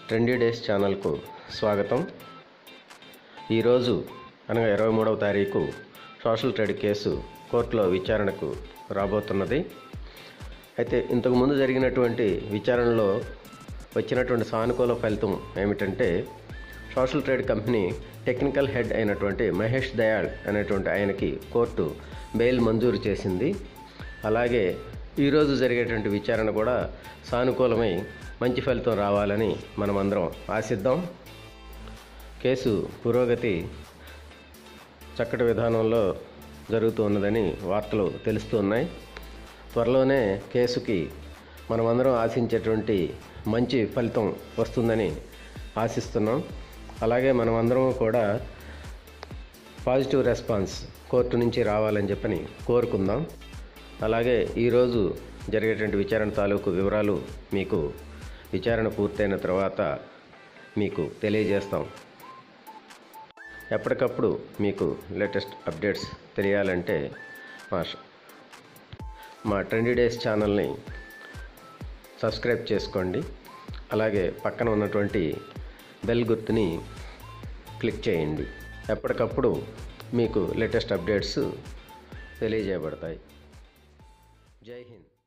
trendy days ఛానల్కు స్వాగతం ఈరోజు అనగా ఇరవై మూడవ తారీఖు సోషల్ ట్రేడ్ కేసు కోర్టులో విచారణకు రాబోతున్నది అయితే ఇంతకుముందు జరిగినటువంటి విచారణలో వచ్చినటువంటి సానుకూల ఫలితం ఏమిటంటే social trade company technical head అయినటువంటి మహేష్ దయాళ్ అనేటువంటి ఆయనకి కోర్టు బెయిల్ మంజూరు చేసింది అలాగే ఈరోజు జరిగేటువంటి విచారణ కూడా సానుకూలమై మంచి ఫలితం రావాలని మనమందరం ఆశిద్దాం కేసు పురోగతి చక్కటి విధానంలో జరుగుతూ ఉన్నదని వార్తలు తెలుస్తూ ఉన్నాయి త్వరలోనే కేసుకి మనమందరం ఆశించేటువంటి మంచి ఫలితం వస్తుందని ఆశిస్తున్నాం అలాగే మనమందరం కూడా పాజిటివ్ రెస్పాన్స్ కోర్టు నుంచి రావాలని చెప్పని కోరుకుందాం అలాగే ఈరోజు జరిగేటువంటి విచారణ తాలూకు వివరాలు మీకు విచారణ పూర్తయిన తర్వాత మీకు తెలియజేస్తాం ఎప్పటికప్పుడు మీకు లేటెస్ట్ అప్డేట్స్ తెలియాలంటే మా ష- మా ట్రెండీ డేస్ ఛానల్ని సబ్స్క్రైబ్ చేసుకోండి అలాగే పక్కన ఉన్నటువంటి బెల్ గుర్తుని క్లిక్ చేయండి ఎప్పటికప్పుడు మీకు లేటెస్ట్ అప్డేట్స్ తెలియజేయబడతాయి జై హింద్